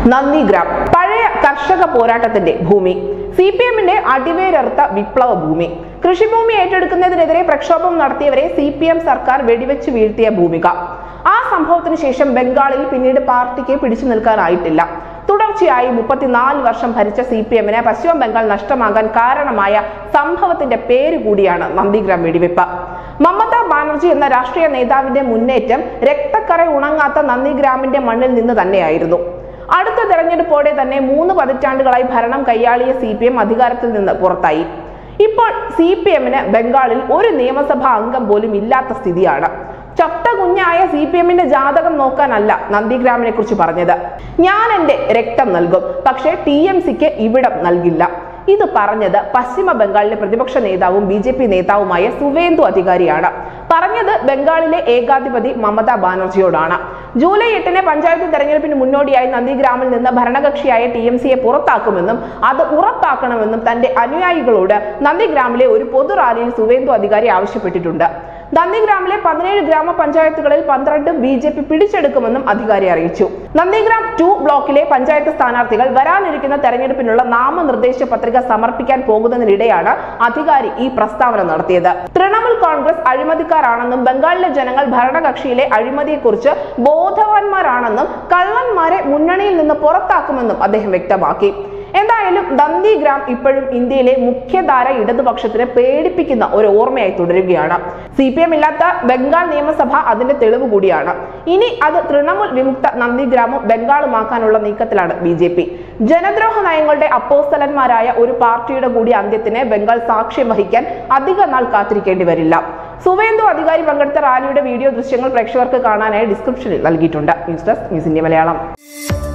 നന്ദിഗ്രാം പഴയ കർഷക പോരാട്ടത്തിന്റെ ഭൂമി സി പി എമ്മിന്റെ അടിവേരറുത്ത വിപ്ലവ ഭൂമി കൃഷിഭൂമി ഏറ്റെടുക്കുന്നതിനെതിരെ പ്രക്ഷോഭം നടത്തിയവരെ സി പി എം സർക്കാർ വെടിവെച്ച് വീഴ്ത്തിയ ഭൂമിക ആ സംഭവത്തിന് ശേഷം ബംഗാളിൽ പിന്നീട് പാർട്ടിക്ക് പിടിച്ചു നിൽക്കാനായിട്ടില്ല തുടർച്ചയായി മുപ്പത്തിനാല് വർഷം ഭരിച്ച സി പി എമ്മിന് പശ്ചിമ ബംഗാൾ നഷ്ടമാകാൻ കാരണമായ സംഭവത്തിന്റെ പേര് കൂടിയാണ് നന്ദിഗ്രാം വെടിവെപ്പ് മമതാ ബാനർജി എന്ന രാഷ്ട്രീയ നേതാവിന്റെ മുന്നേറ്റം രക്തക്കറ ഉണങ്ങാത്ത നന്ദിഗ്രാമിന്റെ മണ്ണിൽ നിന്ന് തന്നെയായിരുന്നു അടുത്ത തെരഞ്ഞെടുപ്പോടെ തന്നെ മൂന്ന് പതിറ്റാണ്ടുകളായി ഭരണം കൈയാളിയ സി പി എം അധികാരത്തിൽ നിന്ന് പുറത്തായി ഇപ്പോൾ സി പി എമ്മിന് ബംഗാളിൽ ഒരു നിയമസഭാ അംഗം പോലും ഇല്ലാത്ത സ്ഥിതിയാണ് ചത്ത കുഞ്ഞായ സി പി എമ്മിന്റെ ജാതകം നോക്കാനല്ല നന്ദിഗ്രാമിനെ കുറിച്ച് പറഞ്ഞത് ഞാൻ എന്റെ രക്തം നൽകും പക്ഷേ ടി എം സിക്ക് ഇവിടം നൽകില്ല ഇത് പറഞ്ഞത് പശ്ചിമ ബംഗാളിലെ പ്രതിപക്ഷ നേതാവും ബി ജെ പി നേതാവുമായ സുവേന്ദു അധികാരിയാണ് പറഞ്ഞത് ബംഗാളിലെ ഏകാധിപതി മമതാ ബാനർജിയോടാണ് ജൂലൈ എട്ടിന് പഞ്ചായത്ത് തെരഞ്ഞെടുപ്പിന് മുന്നോടിയായി നന്ദിഗ്രാമിൽ നിന്ന് ഭരണകക്ഷിയായ ടി എം സിയെ പുറത്താക്കുമെന്നും അത് ഉറപ്പാക്കണമെന്നും തന്റെ അനുയായികളോട് നന്ദിഗ്രാമിലെ ഒരു പൊതു റാലിയിൽ സുവേന്ദു അധികാരി ആവശ്യപ്പെട്ടിട്ടുണ്ട് നന്ദിഗ്രാമിലെ പതിനേഴ് ഗ്രാമപഞ്ചായത്തുകളിൽ പന്ത്രണ്ടും ബി ജെ പി പിടിച്ചെടുക്കുമെന്നും അധികാരി അറിയിച്ചു നന്ദിഗ്രാം ടു ബ്ലോക്കിലെ പഞ്ചായത്ത് സ്ഥാനാർത്ഥികൾ വരാനിരിക്കുന്ന തെരഞ്ഞെടുപ്പിനുള്ള നാമനിർദ്ദേശ പത്രിക സമർപ്പിക്കാൻ പോകുന്നതിനിടെയാണ് അധികാരി ഈ പ്രസ്താവന നടത്തിയത് തൃണമൂൽ കോൺഗ്രസ് അഴിമതിക്കാരാണെന്നും ബംഗാളിലെ ജനങ്ങൾ ഭരണകക്ഷിയിലെ അഴിമതിയെക്കുറിച്ച് ബോധവാന്മാരാണെന്നും കള്ളന്മാരെ മുന്നണിയിൽ നിന്ന് പുറത്താക്കുമെന്നും അദ്ദേഹം വ്യക്തമാക്കി എന്തായാലും നന്ദിഗ്രാം ഇപ്പോഴും ഇന്ത്യയിലെ മുഖ്യധാര ഇടതുപക്ഷത്തിന് പേടിപ്പിക്കുന്ന ഒരു ഓർമ്മയായി തുടരുകയാണ് സി പി എം ഇല്ലാത്ത ബംഗാൾ നിയമസഭ അതിന്റെ തെളിവ് കൂടിയാണ് ഇനി അത് തൃണമൂൽ വിമുക്ത നന്ദിഗ്രാമും ബംഗാളുമാക്കാനുള്ള നീക്കത്തിലാണ് ബി ജെ പി ജനദ്രോഹ നയങ്ങളുടെ അപ്പോസ്തലന്മാരായ ഒരു പാർട്ടിയുടെ കൂടി അന്ത്യത്തിന് ബംഗാൾ സാക്ഷ്യം വഹിക്കാൻ അധിക നാൾ കാത്തിരിക്കേണ്ടി വരില്ല സുവേന്ദു അധികാരി പങ്കെടുത്ത റാലിയുടെ വീഡിയോ ദൃശ്യങ്ങൾ പ്രേക്ഷകർക്ക് കാണാനായി ഡിസ്ക്രിപ്ഷനിൽ നൽകിയിട്ടുണ്ട് news desk news India Malayalam